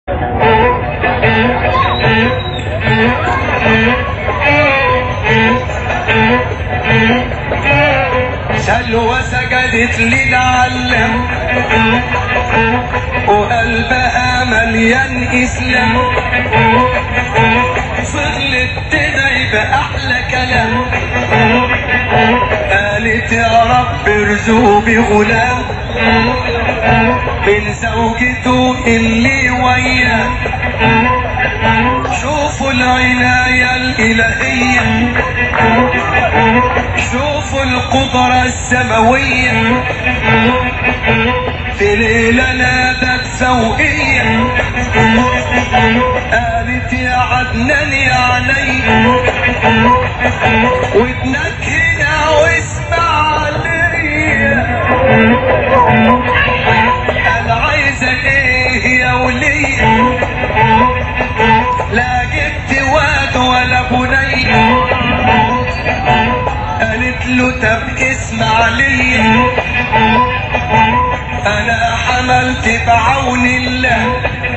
سلوى سجدت للعلم وقلبها مليان اسلام فضلت تدعي باحلى كلام قالت يا رب ارزقه بغلام من زوجته اللي وياه شوفوا العناية الإلهية شوفوا القدرة السماوية في ليلة نادت سوقية قالت يا عدنان يا علي ودنك هنا واسمع عليا انا عايزة ايه يا ولية لا جبت واد ولا بني قالت له طب اسمع ليا انا حملت بعون الله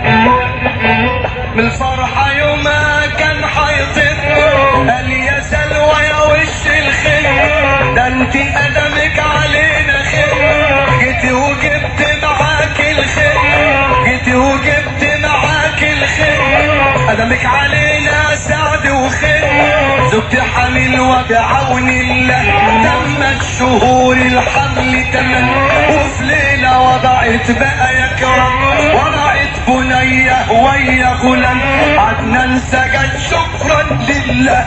من الفرحة يومها كان حيطير قال يا سلوى يا وش الخير ده انت قدمك علينا خير جيتي وجبت معاك الخير جيتي وجبت معاك الخير قدمك علينا سعد وخير زوجتي حامل وبعون الله تمت شهور الحمل تمام وفي ليلة وضعت بقى يا كرم وضعت بنية ويا غلام عدنان سجد شكرا لله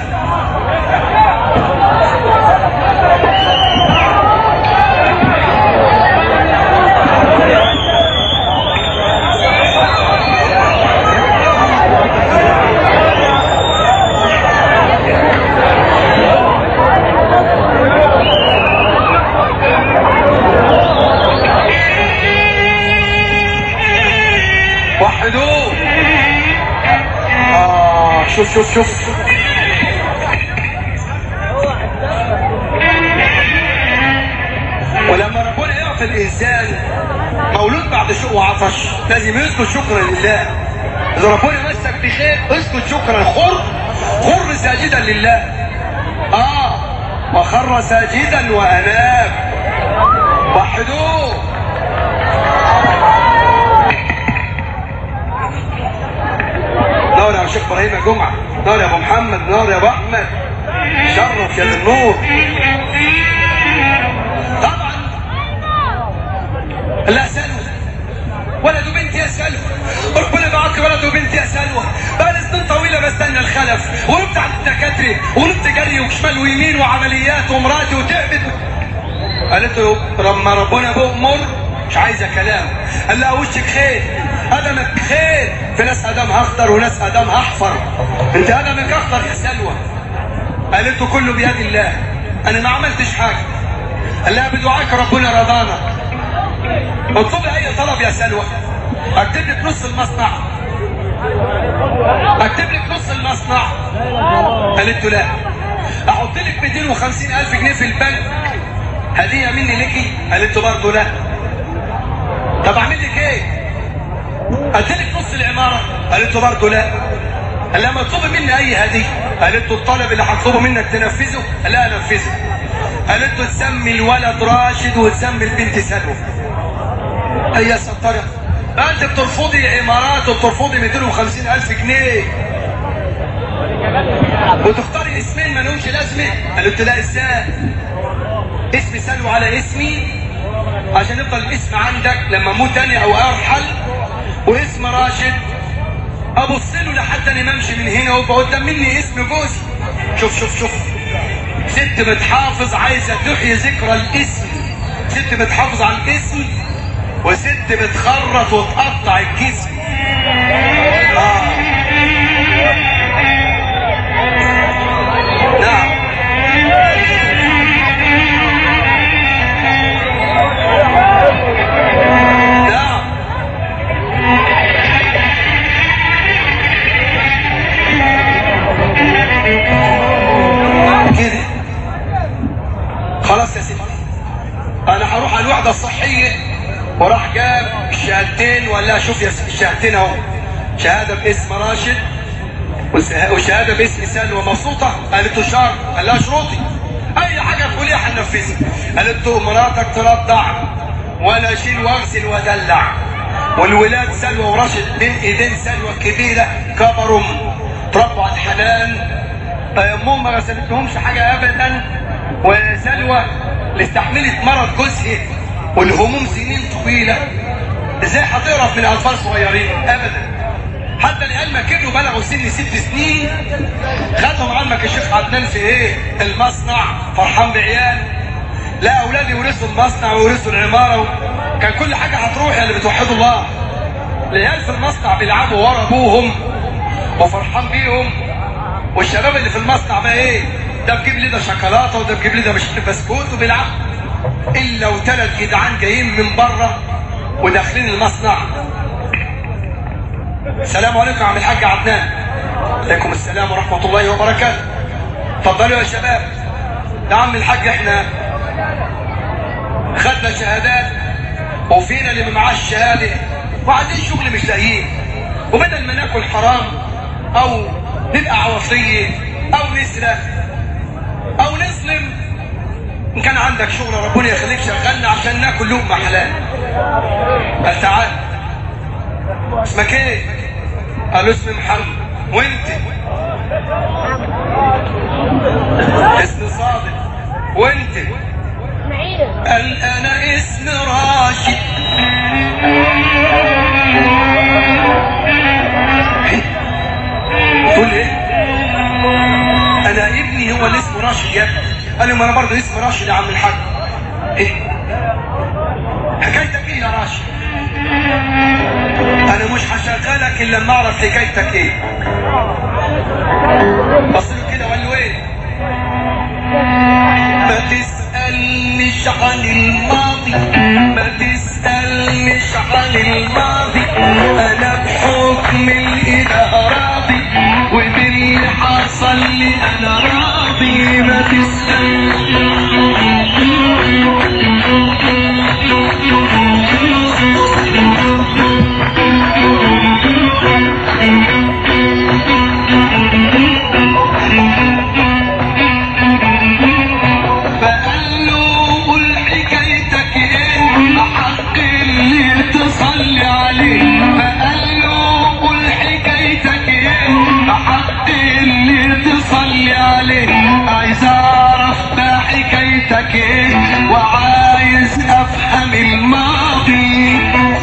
وحدوه آه شوف شوف شوف ولما ربنا يعطي الانسان مولود بعد شوق وعطش لازم يذكر شكرا لله اذا ربنا مسك بخير اسكت شكرا خر خر ساجدا لله اه وخر ساجدا واناب وحدوه نار يا شيخ ابراهيم يا جمعه نار يا ابو محمد نار يا ابو احمد شرف يا ذي النور طبعا لا سلوى ولد وبنت يا سلوى ربنا معاك ولد وبنت يا سلوى بقى لي سنين طويله بستنى الخلف ورحت عند الدكاتره ورحت جري وشمال ويمين وعمليات ومراتي وتعبت قالت له لما ربنا بأمر مش عايزه كلام قال لها وشك خير قدمك خير في ناس قدمها اخضر وناس قدمها احفر انت قدمك اخضر يا سلوى قالت له كله بيد الله انا ما عملتش حاجه قال لها بدعاك ربنا رضانا اطلبي اي طلب يا سلوى اكتب لك نص المصنع اكتب لك نص المصنع قالت له لا احط لك 250 الف جنيه في البنك هديه مني ليكي قالت له برضه لا طب اعمل لك ايه اديلك نص العماره قالت له برضه لا قال لها ما تطلبي مني اي هديه قالت له الطلب اللي هطلبه منك تنفذه قال لها انفذه قالت له تسمي الولد راشد وتسمي البنت سلوى هي يا ستاره بقى انت بترفضي عمارات وبترفضي 250 الف جنيه وتختاري اسمين ما لهمش لازمه قالت له لا ازاي اسم سلوى على اسمي عشان يفضل الاسم عندك لما اموت انا او ارحل واسم راشد ابص له لحد انا ممشي من هنا ويبقى قدام مني اسم جوزي شوف شوف شوف ست بتحافظ عايزه تحيي ذكرى الاسم ست بتحافظ على الاسم وست بتخرط وتقطع الجسم آه. نعم نعم كده خلاص يا سيدي انا هروح على الوحده الصحيه وراح جاب الشهادتين ولا شوف يا سيدي الشهادتين اهو شهاده باسم راشد وس- وشهاده باسم سلوى مبسوطه قالت له شرط قال لها شروطي اي حاجه تقوليها هننفذها قالت له مراتك ترضع ولا اشيل واغسل وادلع والولاد سلوى وراشد بين ايدين سلوى الكبيره كبروا تربوا على الحنان امهم ما غسلت لهمش حاجه ابدا وسلوى اللي استحملت مرض جوزها والهموم سنين طويله ازاي هتقرف من اطفال صغيرين ابدا حتى العيال ما كبروا بلغوا سن ست سنين خدهم عمك الشيخ عدنان في ايه المصنع فرحان بعيال لا اولادي ورثوا المصنع وورثوا العماره و... كان كل حاجه هتروح يا اللي بتوحدوا الله العيال في المصنع بيلعبوا ورا ابوهم وفرحان بيهم والشباب اللي في المصنع بقى ايه ده بجيب لي ده شوكولاته وده بجيب لي ده مش بسكوت وبيلعب الا وثلاث جدعان جايين من بره وداخلين المصنع السلام عليكم يا عم الحاج عدنان عليكم السلام ورحمه الله وبركاته اتفضلوا يا شباب يا عم الحاج احنا خدنا شهادات وفينا اللي ما معاش شهاده وعايزين شغل مش لاقيين وبدل ما ناكل حرام او نبقى عواصيه او نسرق او نظلم ان كان عندك شغل ربنا يخليك شغلنا عشان ناكل لقمه حلال قال تعال اسمك ايه؟ قالوا اسمي محمد وانت؟ اسمي صادق وانت؟ قال انا اسمي راشد تقول ايه؟ انا ابني هو اللي اسمه راشد يا ابني قال لي ما انا برضه اسمي راشد يا عم الحاج ايه؟ حكايتك ايه يا راشد؟ انا مش هشغلك الا لما اعرف حكايتك ايه بص له كده وقال له ايه ما تسألنيش عن الماضي ما تسألنيش عن الماضي انا بحكم الاله راضي وباللي حصل لي انا راضي ما فقال له قول حكايتك ايه حق اللي تصلي عليه فقال له قول حكايتك ايه حق اللي تصلي عليه عايز اعرف ده حكايتك ايه وعايز افهم الماضي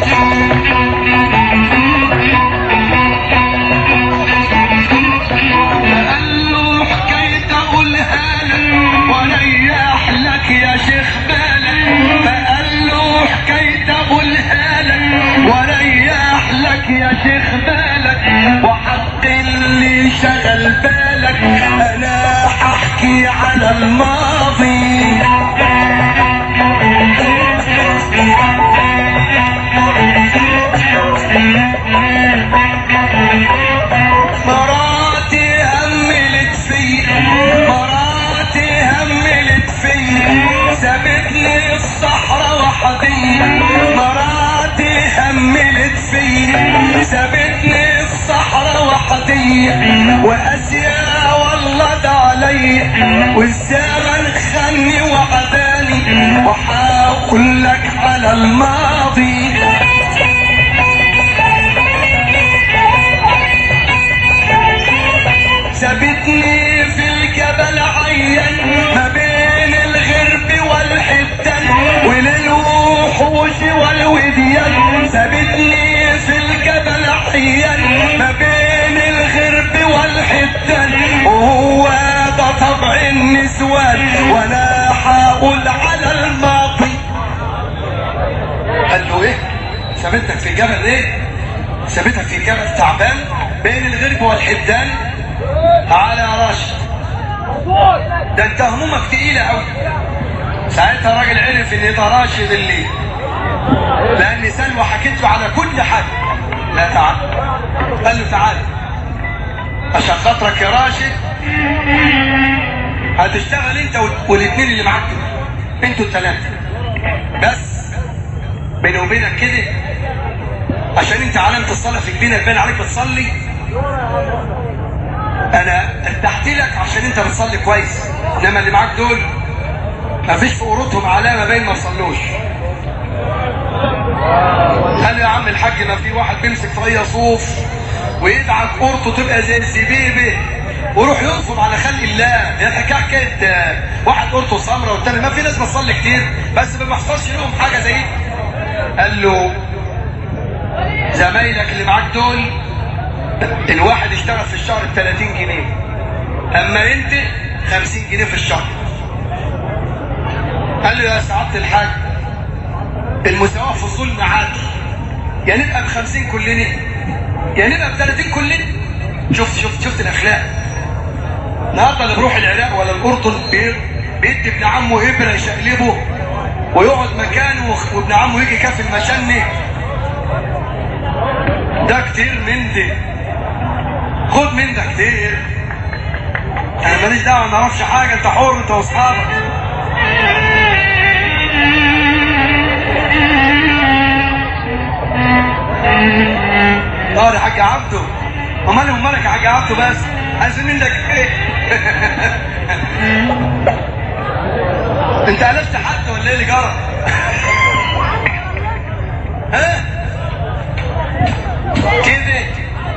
قال له حكاية اقولها لك وريح لك يا شيخ بالك فقال له حكاية اقولها لك وريح لك يا شيخ بالك وحق اللي شغل بالك انا هحكي على الماضي مراتي هملت في مراتي هملت في سابتني الصحراء وحدي مراتي هملت في سابتني الصحراء وحدي واسيا والله ده علي والزمن خاني وعداني وحاقول لك على الماضي سابتني في الجبل عين ما بين الغرب والحدان وللوحوش والوديان سابتني في الجبل عين ما بين الغرب والحدان وهو ده طبع النسوان وانا هقول على الماضي قال له ايه سابتك في جبل ايه سابتك في جبل تعبان بين الغرب والحدان تعالى يا راشد ده انت همومك تقيلة قوي ساعتها الراجل عرف ان ده راشد اللي لان سلوى حكيت له على كل حاجة لا تعال قال له تعال عشان خاطرك يا راشد هتشتغل انت والاثنين اللي معاك دول. انتوا الثلاثة بس بيني وبينك كده عشان انت علامة الصلاة في جبينك باين عليك بتصلي انا ارتحت لك عشان انت بتصلي كويس انما اللي معاك دول مفيش في قروطهم علامة باين ما صلوش قال يا عم الحاج ما في واحد بيمسك طاقية صوف ويدعك قرطه تبقى زي الزبيبه ويروح ينصب على خلق الله هي الحكايه حكايه واحد قرطه سمره والتاني ما في ناس بتصلي كتير بس ما بيحصلش لهم حاجه زي دي قال له زمايلك اللي معاك دول الواحد اشتغل في الشهر ب 30 جنيه اما انت 50 جنيه في الشهر قال له يا سعاده الحاج المساواه في الظلم عادل يا نبقى ب 50 كلنا يا نبقى ب 30 كلنا شفت شفت شفت الاخلاق النهارده اللي بيروح العراق ولا الاردن بيدي ابن عمه ابره يشقلبه ويقعد مكانه وابن عمه يجي كاف المشنه ده كتير من دي خد من ده كتير انا ماليش دعوه ما اعرفش حاجه انت حر انت واصحابك اه يا حاج عبده امال امالك يا حاج عبده بس عايزين منك ايه انت قلبت حد ولا ايه اللي جرى ها كده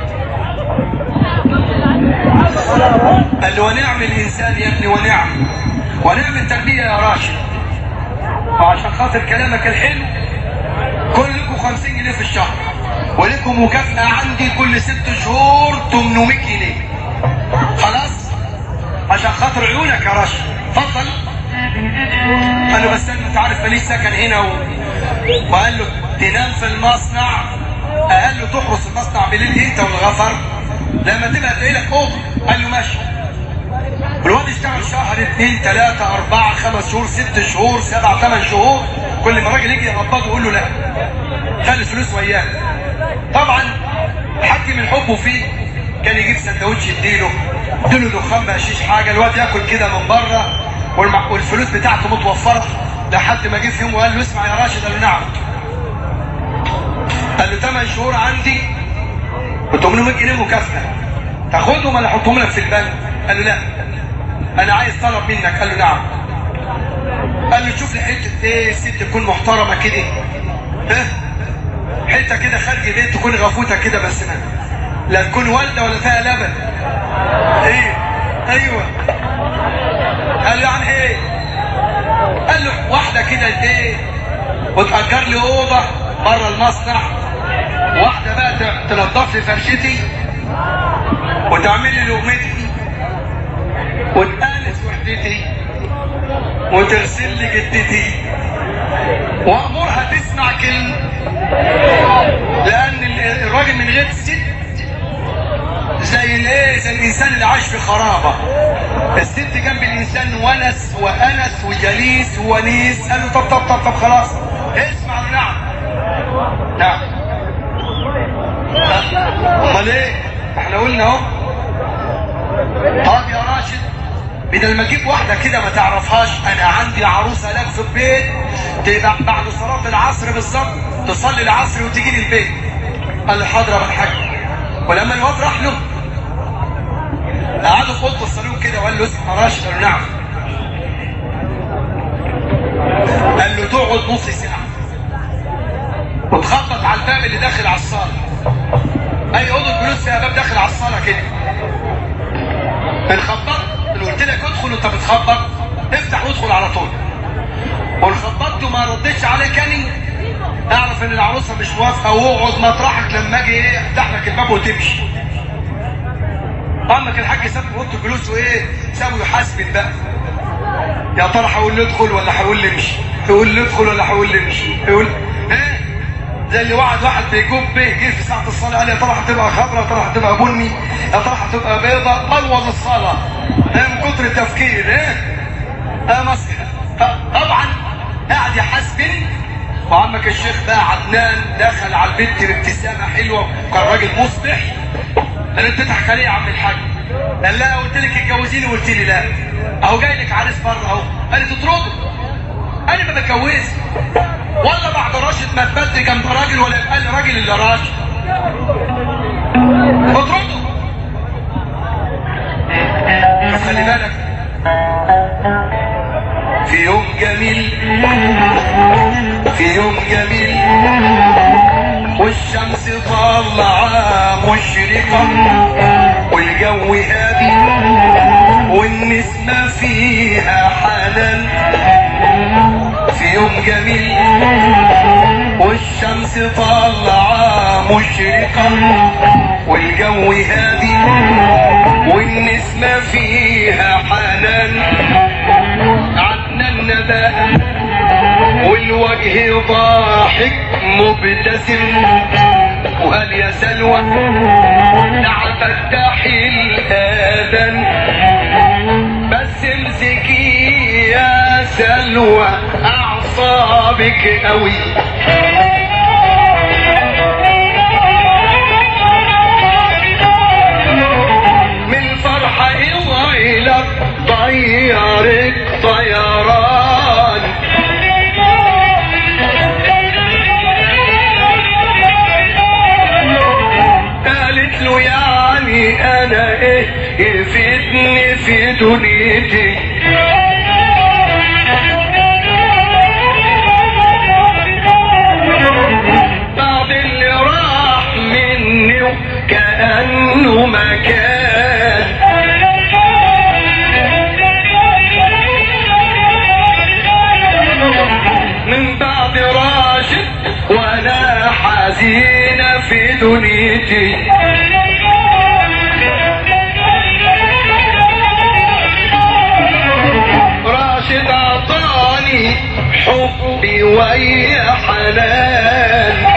قال له ونعم الانسان يا ابني ونعم ونعم التربيه يا راشد وعشان خاطر كلامك الحلو كلكم 50 جنيه في الشهر ولكم مكافأة عندي كل ست شهور 800 جنيه خلاص عشان خاطر عيونك يا راشد اتفضل قال له بس انت عارف ماليش سكن هنا و... وقال له تنام في المصنع قال له تحرس المصنع بالليل انت والغفر لما تبقى تلاقي اوضه قال له ماشي الواد اشتغل شهر اثنين ثلاثة أربعة خمس شهور ست شهور سبع ثمان شهور كل ما الراجل يجي يقبضه يقول له لا خلي الفلوس وياه طبعا الحاج من حبه فيه كان يجيب سندوتش يديله اديله دخان بقشيش حاجه الواد ياكل كده من بره والمع... والفلوس بتاعته متوفره لحد ما جه في يوم وقال له اسمع يا راشد قال له نعم قال له 8 شهور عندي ب 800 جنيه مكافاه تاخدهم ولا احطهم لك في البنك قال له لا انا عايز طلب منك قال له نعم قال له شوف لي حته ايه ست تكون محترمه كده ها حته كده خارج بيت تكون غفوته كده بس ما لا تكون والده ولا فيها لبن ايه ايوه قال له يعني ايه قال له واحده كده ايه وتأجر لي اوضه بره المصنع واحده بقى تنضف لي فرشتي وتعمل لي لقمتي وتآنس وحدتي وتغسل لي جدتي وامرها تسمع كلمه لان الراجل من غير ست زي الايه زي الانسان اللي عايش في خرابه الست جنب الانسان ونس وانس وجليس وونيس قال له طب طب طب طب خلاص اسمع نعم نعم امال ايه احنا قلنا اهو طب يا راشد بدل ما اجيب واحده كده ما تعرفهاش انا عندي عروسه لك في البيت تبقى بعد صلاه العصر بالظبط تصلي العصر وتيجي لي البيت قال لي حاضر يا الحاج ولما الواد راح له قعدوا في اوضه الصالون كده وقال له اسمع راشد قال له نعم قال له تقعد نص ساعه وتخبط على الباب اللي داخل على الصاله اي اوضه جلوس فيها باب داخل على الصاله كده الخبط اللي قلت لك ادخل وانت بتخبط افتح وادخل على طول والخبطت وما ردتش عليك اني اعرف ان العروسه مش موافقه واقعد مطرحك لما اجي ايه افتح لك الباب وتمشي عمك الحاج ساب اوضه الجلوس وايه سابه يحاسبن بقى يا ترى هقول له ادخل ولا هقول له امشي هيقول له ادخل ولا هقول له امشي هيقول ايه زي اللي وعد واحد بيجوب به جه في ساعه الصلاه قال يا ترى هتبقى خضراء يا ترى هتبقى بني يا ترى هتبقى بيضاء بوظ الصلاه ايه من كتر التفكير ايه اه مسخ طبعا قاعد يحاسبني وعمك الشيخ بقى عدنان دخل على البنت بابتسامه حلوه وكان راجل مصبح قال انت تضحك عليه يا عم الحاج قال لا قلت لك اتجوزيني وقلت لي لا اهو جاي لك عريس بره اهو قال لي تطرده انا ما بتجوزش ولا بعد راشد ما تبدي جنب راجل ولا يبقى لي راجل الا راشد اطرده خلي بالك في يوم جميل في يوم جميل والشمس طالعة مشرقة والجو هادي والنسمة فيها حنان في يوم جميل والشمس طالعة مشرقة والجو هادي والنسمة فيها حنان عدنا النبات والوجه ضاحك مبتسم وقال يا سلوى تعال فتحي الاذان بس امسكي يا سلوى اعصابك قوي من فرحة اوعي لك طيارك طيران قالت له يعني انا ايه يفيدني في دنيتي بعد اللي راح مني وكأنه ما كان من بعد راشد وانا حزينة في دنيتي راشد عطاني حبي ويا حنان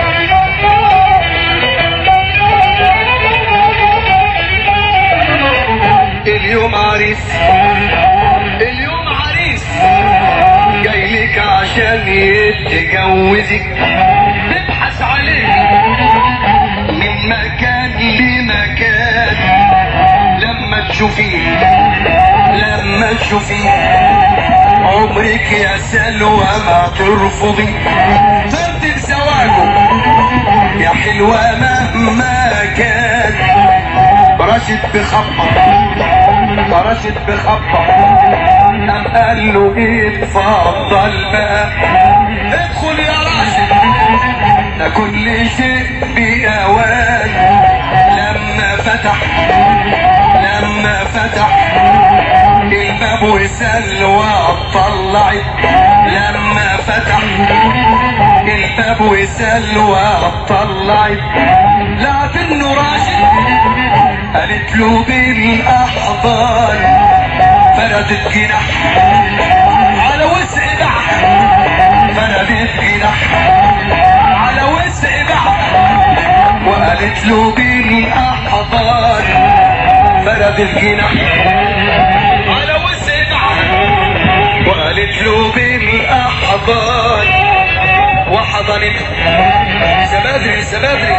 اليوم عريس اليوم عريس جاي لك عشان يتجوزك نبحث عليك من مكان لمكان لما تشوفيه لما تشوفيه عمرك يا سلوى ما ترفضي ترضي بزواجه يا حلوة مهما كان راشد بخبط راشد بخبط قام قال له اتفضل بقى ادخل يا راشد ده كل شيء بأوان لما فتح لما فتح الباب وسلوى طلعت لما فتح الباب وسلوى طلعت لقت انه راشد قالت له بالاحضان فردت جناح على وسع بحر فردت جناح على وسع بحر وقالت له بالاحضان فردت جناح على وسع بحر وقالت له بالاحضان وحضنته سبادري سبادري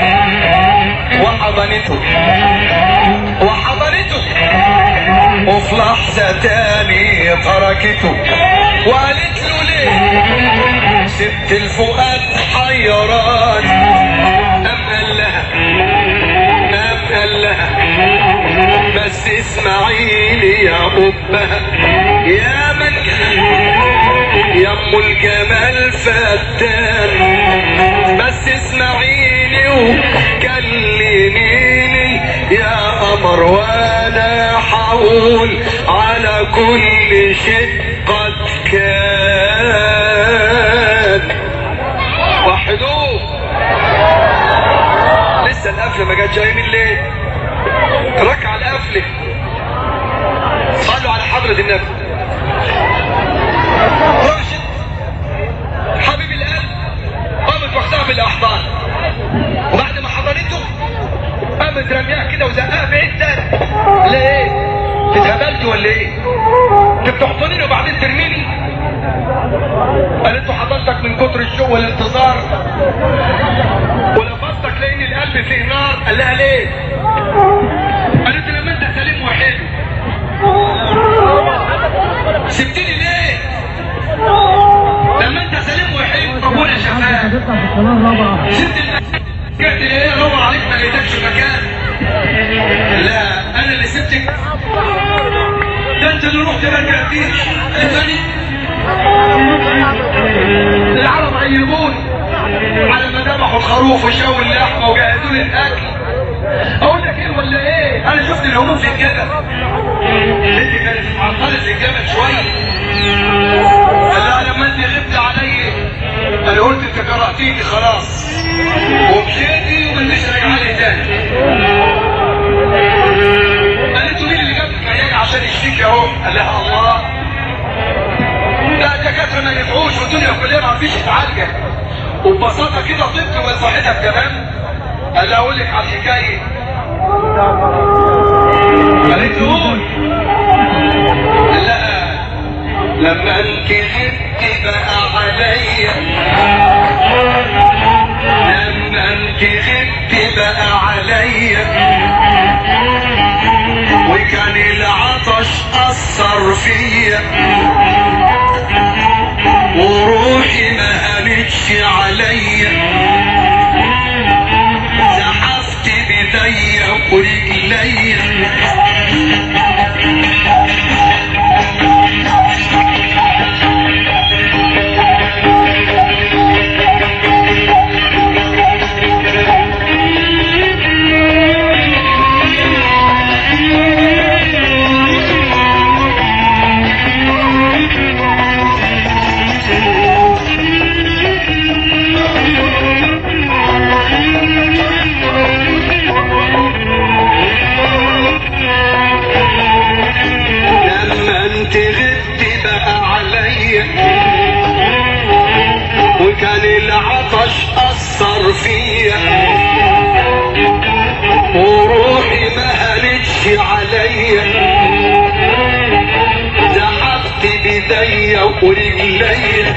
وحضنته وحضنته وفي لحظة تاني تركته وقالت له ليه سبت الفؤاد حيران أم قال لها أم قال لها بس اسمعيني يا أمها يا من يا ام الجمال فتان بس اسمعيني وكلميني يا قمر وانا حقول على كل شيء قد كان وحدوه لسه القفله ما جاتش جاي من ليه ركع القفله صلوا على حضره النبي راشد حبيب القلب قامت واخدها بالاحضان وبعد ما حضنته قامت رميها كده وزقها بعيد تاني ليه؟ اتهبلت ولا ايه؟ انت بتحضنيني وبعدين ترميني؟ قالت له حضنتك من كتر الشوق والانتظار ولفظتك لان القلب فيه نار قال لها ليه؟ قالت له لما انت سليم وحلو سبتني ليه؟ لما انت سليم وحلو هتطلع في القناه الرابعه سبت المكان رجعت ليه ادور عليك ما لقيتكش مكان لا انا اللي سبتك ده انت اللي رحت ما رجعتيش تاني العرب عيبوني على ما ذبحوا الخروف وشووا اللحمه وجهزوا لي الاكل اقول لك ايه ولا ايه انا شفت الهموم في الجبل انت كانت معطله في الجبل شويه قال لها لما انت غبت علي انا قلت انت كرهتيني خلاص ومشيتي وما انتش راجعه لي تاني قالت له مين اللي جاب لك عيال عشان يشتكي اهو قال لها الله لا الدكاتره ما ينفعوش والدنيا كلها ما فيش تعالجك وببساطه كده طبت وصحتك تمام قال لها اقول لك على الحكايه قالت له قول قال لها لما انت غبت بقى عليا لما انت غبت بقى عليا وكان العطش اثر فيا وروحي ما هانتش عليا زحفت بديا ورجليا لما انت غبت بقى عليا وكان العطش اثر فيا وروحي ما هانتش عليا زحفت بديا ورجليا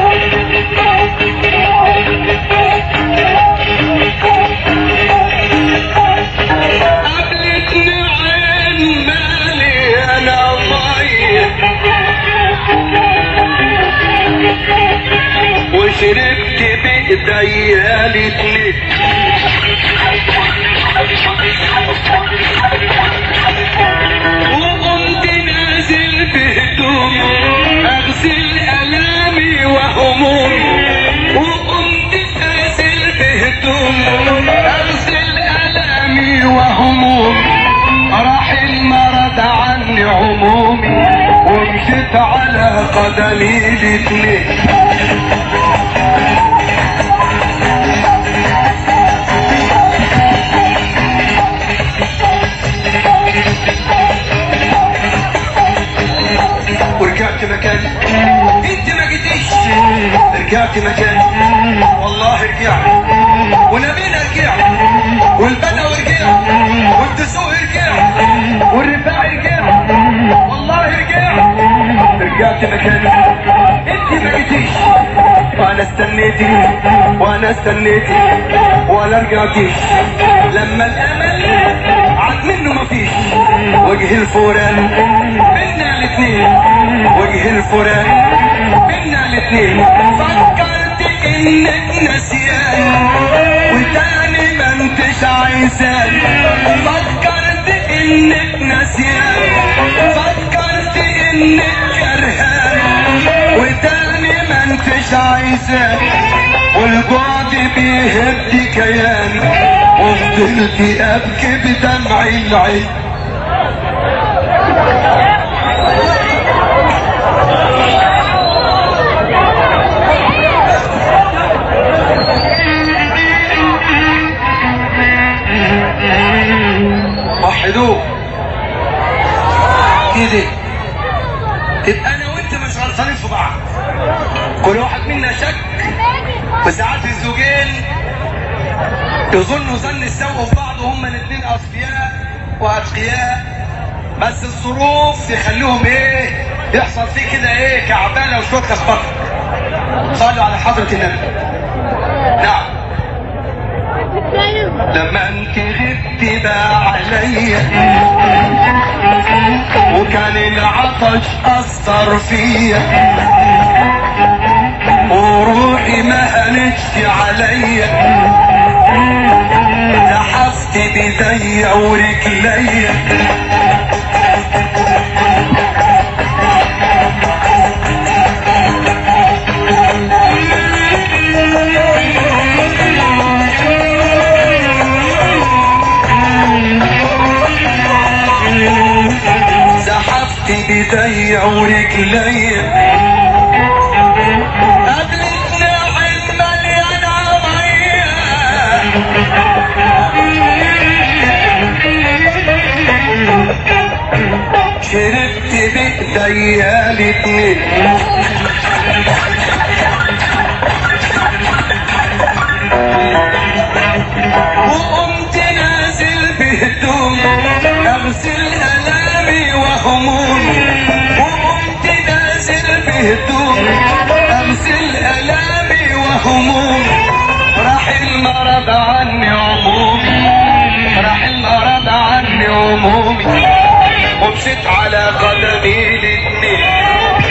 قابلتني عين مليانة مية وشربت بإيديا الاتنين وقمت نازل بهدوم اغسل الامي وهمومي وقمت نازل بهدوم اغسل الامي وهمومي راح المرض عني عمومي ومشيت على قدمي الاتنين ورجعت مكاني انت ما جيتيش رجعت مكاني والله رجعت ونبينا رجعت والبدوي رجع والدسوق رجع والرفاعي رجع والله رجع رجعت مكاني انت ما جيتيش وانا استنيتي وانا استنيتي ولا رجعتيش لما الامل عاد منه مفيش وجه الفوران بينا الاتنين وجه الفوران بينا الاتنين فكرت انك نسيان وتاني ما انتش عايزان فكرت انك نسيان فكرت انك كرهان وتاني ما انتش عايزان والبعد بيهد كياني وفضلت ابكي بدمع العين وحدوه كده تبقى انا وانت مش غلطانين في بعض كل واحد منا شك وساعات الزوجين يظنوا ظن السوء في بعض وهم الاثنين اصفياء واتقياء بس الظروف تخليهم ايه يحصل فيه كده ايه كعبانه وشويه لخبطه صلوا على حضره النبي نعم لما انت غبت بقى عليا وكان العطش اثر فيا وروحي ما هنتش تشكي عليا زحفت بيديا ورجليا زحفت بيديا ورجليا قابلتني عين مليانة مية شربت بإيديا الاتنين وقمت نازل بهدوم اغسل الامي وهمومي وقمت نازل بهدوم اغسل الامي وهمومي راح المرض عني عمومي راح المرض عني عمومي ومشيت على قدمي الاتنين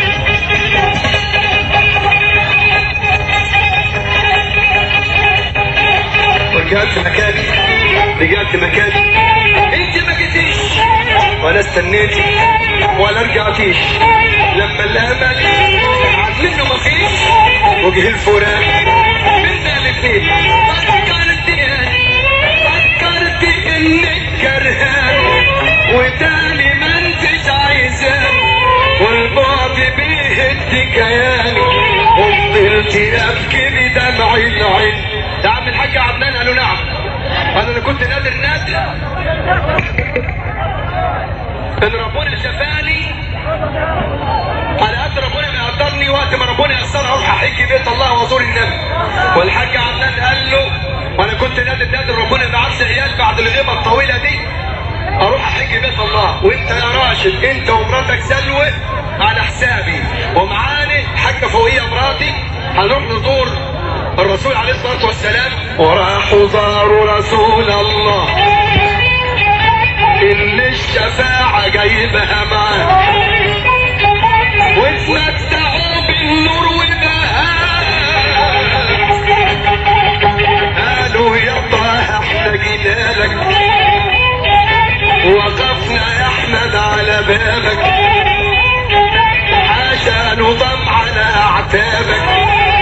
ورجعت مكاني رجعت مكاني انت ما جيتيش ولا استنيتي ولا رجعتيش لما الامل عاد منه ما فيش وجه الفراق منا الاثنين فكرت فكرت انك كرهان وتاني ما انتش عايزاه والبعد بيهد كياني وفضلت ابكي بدمع العين يا عم الحاج عدنان قالوا نعم انا اللي كنت نادر نادر ان ربنا شفاني على قد ربنا ما يقدرني وقت ما ربنا يسر اروح احج بيت الله وازور النبي والحاج عدنان قال له وانا كنت نادر نادر ربنا بعت عيال بعد الغيبه الطويله دي اروح احج بيت الله وانت يا راشد انت ومراتك سلوى على حسابي ومعاني حاجه فوقيه مراتي هنروح نزور الرسول عليه الصلاه والسلام وراحوا زاروا رسول الله اللي الشفاعه جايبها معاه واتمتعوا بالنور والبهاء قالوا يا طه احنا جينا لك وقفنا يا احمد على بابك عشان نضم على اعتابك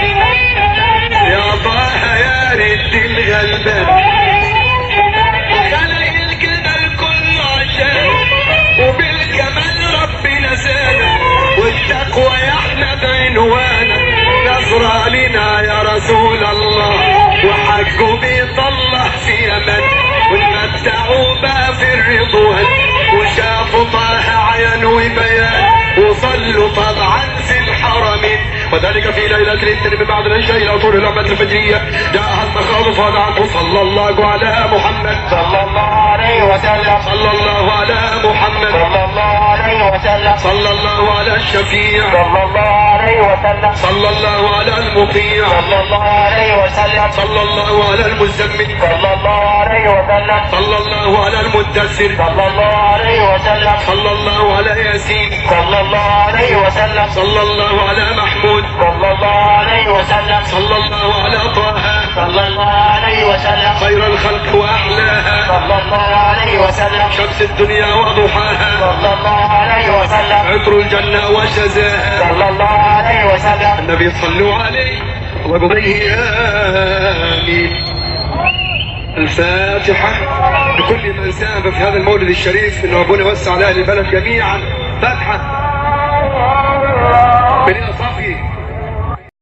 يا طه يا رد الغلبان خلق الجبل كله عشان وبالجمال ربنا زاد والتقوى يا احمد عنوانا نصر لنا يا رسول الله وحجه بيطلع في امان ونمتعوا بقى في الرضوان وشافوا طه عين وبيان وصلوا طبعا في الحرمين وذلك في ليلة الاثنين من بعد العشاء إلى طول الأمة الفجرية جاءها المخاض فدعته صلى الله على محمد صلى الله عليه وسلم صلى الله على محمد صلى الله عليه وسلم صلى الله على الشفيع صلى الله عليه وسلم صلى الله على المطيع صلى الله عليه وسلم صلى الله على المزمل صلى الله عليه وسلم صلى الله على المدثر صلى الله عليه وسلم صلى الله على ياسين صلى الله عليه وسلم صلى الله على محمود صلى الله عليه وسلم صلى الله على طه صلى الله عليه وسلم خير الخلق واحلاها صلى الله عليه وسلم شمس الدنيا وضحاها صلى الله عليه وسلم عطر الجنة وشزاها صلى الله عليه وسلم النبي صلوا عليه وبيه آمين الفاتحة لكل من ساهم في هذا المولد الشريف ان ربنا يوسع على اهل البلد جميعا فاتحة من